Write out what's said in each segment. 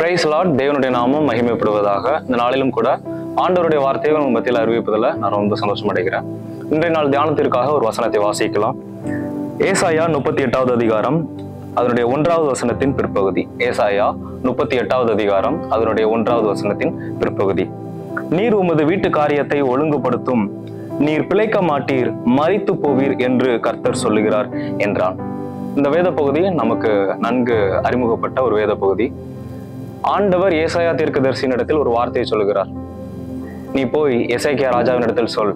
price Lord தேவனுடைய நாமம் மகிமைப்படுவதாக இந்த நாளிலும் கூட ஆண்டவருடைய வார்த்தையை உங்க மத்தியில் அறிவிப்பதில் நான் ரொம்ப சந்தோஷம் அடைகிறேன் இன்றைய நாள் தியானத்திற்காக ஒரு வசனத்தை வாசிக்கலாம் ஏசாயா முப்பத்தி எட்டாவது அதிகாரம் அதனுடைய ஒன்றாவது வசனத்தின் பிற்பகுதி ஏசாயா முப்பத்தி எட்டாவது அதிகாரம் அதனுடைய ஒன்றாவது வசனத்தின் பிற்பகுதி நீர் உமது வீட்டு காரியத்தை ஒழுங்குபடுத்தும் நீர் பிழைக்க மாட்டீர் மறித்து போவீர் என்று கர்த்தர் சொல்லுகிறார் என்றான் இந்த வேத பகுதி நமக்கு நன்கு அறிமுகப்பட்ட ஒரு வேத பகுதி ஆண்டவர் ஏசாயா தீர்க்கதரிசியின் இடத்தில் ஒரு வார்த்தையை சொல்லுகிறார் நீ போய் எசேக்கியா ராஜாவின் இடத்தில் சொல்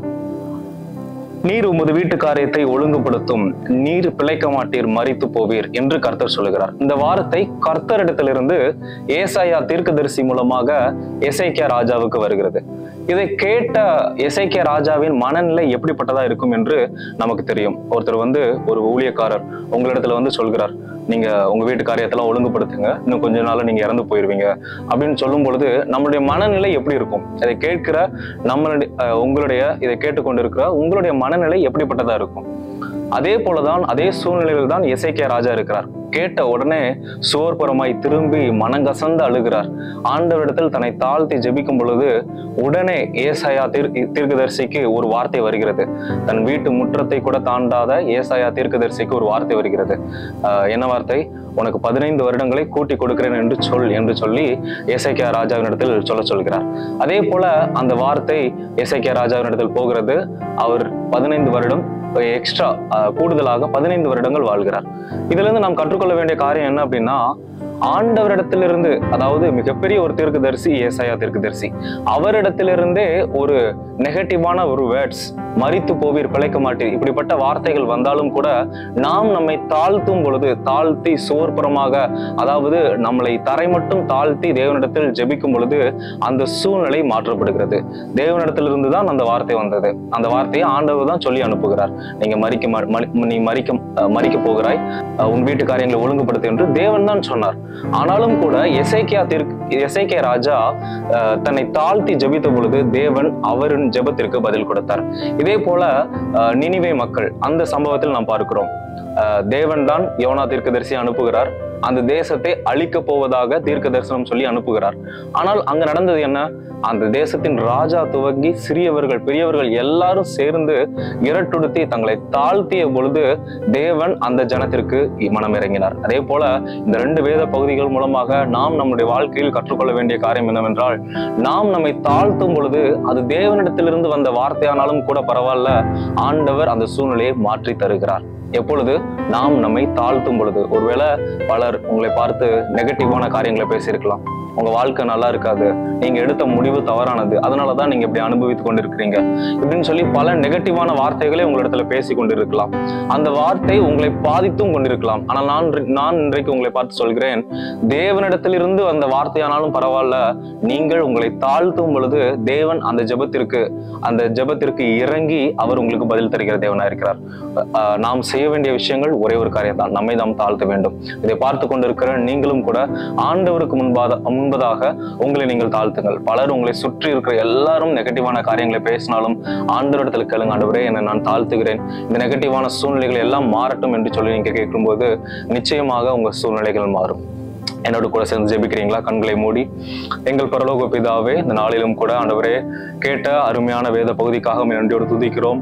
நீர் உமது வீட்டு காரியத்தை ஒழுங்குபடுத்தும் நீர் பிழைக்க மாட்டீர் மறித்து போவீர் என்று கர்த்தர் சொல்லுகிறார் இந்த வார்த்தை கர்த்தரிடத்திலிருந்து ஏசாயா தீர்க்கதரிசி மூலமாக எசேக்கியா ராஜாவுக்கு வருகிறது இதை கேட்ட எசேக்கியா ராஜாவின் மனநிலை எப்படிப்பட்டதா இருக்கும் என்று நமக்கு தெரியும் ஒருத்தர் வந்து ஒரு ஊழியக்காரர் உங்களிடத்துல வந்து சொல்கிறார் நீங்க உங்க வீட்டு காரியத்தெல்லாம் ஒழுங்குபடுத்துங்க இன்னும் கொஞ்ச நாள்ல நீங்க இறந்து போயிருவீங்க அப்படின்னு சொல்லும் பொழுது நம்மளுடைய மனநிலை எப்படி இருக்கும் இதை கேட்கிற நம்மளுடைய அஹ், உங்களுடைய இதை கேட்டுக்கொண்டிருக்கிற உங்களுடைய மனநிலை எப்படிப்பட்டதா இருக்கும் அதே போலதான் அதே சூழ்நிலையில் தான் எசேக்கியா ராஜா இருக்கிறார் கேட்ட உடனே சோர்புறமாய் திரும்பி மனங்கசந்து அழுகிறார் ஆண்டவரிடத்தில் தன்னை தாழ்த்தி ஜெபிக்கும் பொழுது உடனே ஏசாயா தீர் தீர்க்கதரிசிக்கு ஒரு வார்த்தை வருகிறது தன் வீட்டு முற்றத்தை கூட தாண்டாத ஏசாயா தீர்க்கதரிசிக்கு ஒரு வார்த்தை வருகிறது ஆஹ் என்ன வார்த்தை உனக்கு பதினைந்து வருடங்களை கூட்டி கொடுக்கிறேன் என்று சொல் என்று சொல்லி ஏசைக்கியா ராஜாவினிடத்தில் சொல்ல சொல்கிறார் அதே போல அந்த வார்த்தை ஏசைக்கியா ராஜாவினிடத்தில் போகிறது அவர் பதினைந்து வருடம் எக்ஸ்ட்ரா கூடுதலாக பதினைந்து வருடங்கள் வாழ்கிறார் இதுல இருந்து நாம் கற்றுக்கொள்ள வேண்டிய காரியம் என்ன அப்படின்னா ஆண்டவரிடத்திலிருந்து அதாவது மிகப்பெரிய ஒரு தீர்க்கதரிசி ஏசாயா தீர்க்கதரிசி அவரிடத்திலிருந்தே ஒரு நெகட்டிவான ஒரு வேர்ட்ஸ் மறித்து போவீர் பிழைக்க மாட்டீர் இப்படிப்பட்ட வார்த்தைகள் வந்தாலும் கூட நாம் நம்மை தாழ்த்தும் பொழுது தாழ்த்தி சோர்புறமாக அதாவது நம்மளை தரை மட்டும் தாழ்த்தி தேவனிடத்தில் ஜெபிக்கும் பொழுது அந்த சூழ்நிலை மாற்றப்படுகிறது தேவனிடத்திலிருந்து தான் அந்த வார்த்தை வந்தது அந்த வார்த்தையை ஆண்டவர் தான் சொல்லி அனுப்புகிறார் நீங்க மறிக்க மா- மறி- நீ மறிக்க அஹ், மறிக்க போகிறாய் அஹ், உன் வீட்டு காரியங்களை ஒழுங்குபடுத்து என்று தேவன் தான் சொன்னார் ஆனாலும் கூட எசேக்கியா திருக்கு எசேக்கியா ராஜா அஹ், தன்னை தாழ்த்தி ஜெபித்த பொழுது தேவன் அவரின் ஜெபத்திற்கு பதில் கொடுத்தார் இதே போல அஹ், நினிவே மக்கள் அந்த சம்பவத்தில் நாம் பார்க்கிறோம் அஹ், தேவன் தான் யோனா தீர்க்கதரிசி அனுப்புகிறார் அந்த தேசத்தை அழிக்க போவதாக தீர்க்க தரிசனம் சொல்லி அனுப்புகிறார் ஆனால் அங்க நடந்தது என்ன அந்த தேசத்தின் ராஜா துவங்கி சிறியவர்கள் பெரியவர்கள் எல்லாரும் சேர்ந்து இரட்டுடுத்தி தங்களை தாழ்த்திய பொழுது தேவன் அந்த ஜனத்திற்கு மனம் இறங்கினார் அதே போல இந்த ரெண்டு வேத பகுதிகள் மூலமாக நாம் நம்முடைய வாழ்க்கையில் கற்றுக்கொள்ள வேண்டிய காரியம் என்னவென்றால் நாம் நம்மை தாழ்த்தும் பொழுது அது தேவனிடத்திலிருந்து வந்த வார்த்தையானாலும் கூட பரவாயில்ல ஆண்டவர் அந்த சூழ்நிலையை மாற்றி தருகிறார் எப்பொழுது நாம் நம்மை தாழ்த்தும் பொழுது ஒருவேளை பலர் உங்களை பார்த்து நெகட்டிவான காரியங்களை பேசியிருக்கலாம் உங்க வாழ்க்கை நல்லா இருக்காது நீங்க எடுத்த முடிவு தவறானது அதனாலதான் நீங்க இப்படி அனுபவித்துக் கொண்டிருக்கிறீங்க இப்படின்னு சொல்லி பல நெகட்டிவான வார்த்தைகளை உங்களிடத்துல பேசி கொண்டிருக்கலாம் அந்த வார்த்தை உங்களை பாதித்தும் கொண்டிருக்கலாம் ஆனால் நான் இன்று- நான் இன்றைக்கு உங்களை பார்த்து சொல்கிறேன் தேவனிடத்திலிருந்து வந்த வார்த்தையானாலும் பரவாயில்ல நீங்கள் உங்களை தாழ்த்தும் பொழுது தேவன் அந்த ஜெபத்திற்கு அந்த ஜெபத்திற்கு இறங்கி அவர் உங்களுக்கு பதில் தருகிற தேவனா இருக்கிறார் அஹ் நாம் செய்ய வேண்டிய விஷயங்கள் ஒரே ஒரு காரியம் தான் நம்மை நாம் தாழ்த்த வேண்டும் இதை பார்த்து கொண்டிருக்கிற நீங்களும் கூட ஆண்டவருக்கு முன்பாக முன்பதாக உங்களை நீங்கள் தாழ்த்துங்கள் பலர் உங்களை சுற்றி இருக்கிற எல்லாரும் நெகட்டிவான காரியங்களை பேசினாலும் ஆண்டவரிடத்தில் கேளுங்க ஆண்டவரே என்னை நான் தாழ்த்துகிறேன் இந்த நெகட்டிவான சூழ்நிலைகள் எல்லாம் மாறட்டும் என்று சொல்லி நீங்க கேட்கும்போது நிச்சயமாக உங்க சூழ்நிலைகள் மாறும் என்னோட கூட சேர்ந்து ஜெபிக்கிறீங்களா கண்களை மூடி எங்கள் பரலோக பிதாவே இந்த நாளிலும் கூட ஆண்டவரே கேட்ட அருமையான வேத பகுதிக்காக உம்மை நன்றியோடு துதிக்கிறோம்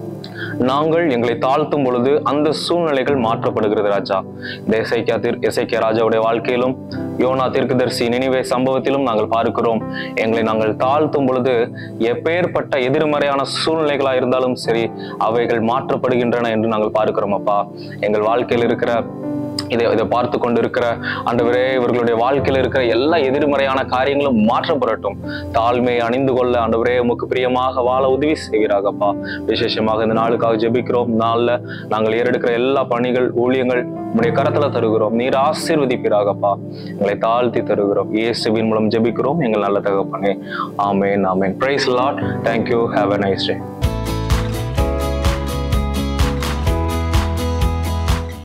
நாங்கள் எங்களை தாழ்த்தும் பொழுது அந்த சூழ்நிலைகள் மாற்றப்படுகிறது ராஜா இந்த எசைக்கியா தீர் எசைக்கியா ராஜாவுடைய வாழ்க்கையிலும் யோனா தீர்க்கதரிசி நினைவே சம்பவத்திலும் நாங்கள் பார்க்கிறோம் எங்களை நாங்கள் தாழ்த்தும் பொழுது எப்பேற்பட்ட எதிர்மறையான சூழ்நிலைகளா இருந்தாலும் சரி அவைகள் மாற்றப்படுகின்றன என்று நாங்கள் பார்க்கிறோம் அப்பா எங்கள் வாழ்க்கையில் இருக்கிற இதை இதை பார்த்து கொண்டிருக்கிற ஆண்டவரே இவர்களுடைய வாழ்க்கையில இருக்கிற எல்லா எதிர்மறையான காரியங்களும் மாற்றப்படட்டும் தாழ்மையை அணிந்து கொள்ள ஆண்டவரே உமக்கு பிரியமாக வாழ உதவி செய்கிறாகப்பா விசேஷமாக இந்த நாளுக்காக ஜெபிக்கிறோம் நாள்ல நாங்கள் ஏறெடுக்கிற எல்லா பணிகள் ஊழியங்கள் உடைய கரத்துல தருகிறோம் நீர் ஆசீர்வதிப்பீராகப்பா எங்களை தாழ்த்தி தருகிறோம் இயேசுவின் மூலம் ஜெபிக்கிறோம் எங்கள் நல்ல தகப்பனே ஆமேன் ஆமேன் praise lord thank you have a nice day